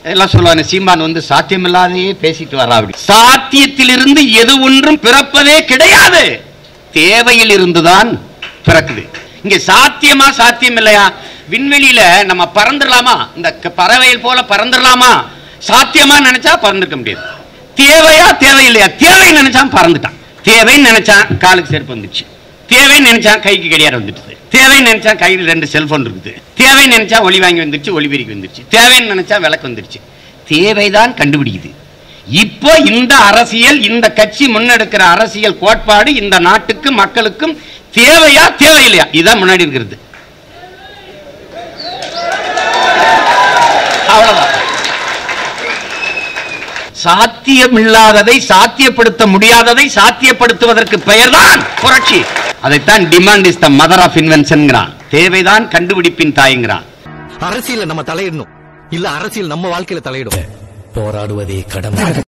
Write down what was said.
எல்லாம் சொல்லுவாங்க சீமான் வந்து சாத்தியமில்லாதையே பேசிட்டு வரா அப்படி சாத்தியத்திலிருந்து எது ஒன்றும் பிறப்பதே கிடையாது தேவையில் இருந்துதான் பிறக்குது இங்க சாத்தியமா சாத்தியம் இல்லையா விண்வெளியில நம்ம பறந்துடலாமா இந்த க- பறவைகள் போல பறந்துடலாமா சாத்தியமா நினைச்சா பறந்துக்க முடியாது தேவையா தேவையில்லையா தேவை நினைச்சான் பறந்துட்டான் தேவைன்னு நினைச்சான் காலுக்கு செருப்பு வந்துச்சு தேவைன்னு நினைச்சான் கைக்கு கடியாரம் வந்துடுது தேவைன்னு நினைச்சா கையில் ரெண்டு செல்போன் இருக்குது தேவைன்னு நினைச்சா ஒளி வாங்கி வந்துருச்சு ஒளிபெருக்கி வந்துருச்சு தேவைன்னு நினைச்சா விளக்கு வந்துருச்சு தேவைதான் கண்டுபிடிக்குது இப்போ இந்த அரசியல் இந்த கட்சி முன்னெடுக்கிற அரசியல் கோட்பாடு இந்த நாட்டுக்கு மக்களுக்கும் தேவையா தேவையில்லையா இதான் முன்னாடி இருக்கிறது அவ்வளவுதான் சாத்தியமில்லாததை சாத்தியப்படுத்த முடியாததை சாத்தியப்படுத்துவதற்கு பெயர்தான் புரட்சி அதைத்தான் demand is the mother of இன்வென்ஷன்ங்கிறான் தேவைதான் கண்டுபிடிப்பின் தாய்ங்கிறான் அரசியல நம்ம தலையிடணும் இல்ல அரசியல் நம்ம வாழ்க்கையில தலையிடும் போராடுவதே கடமை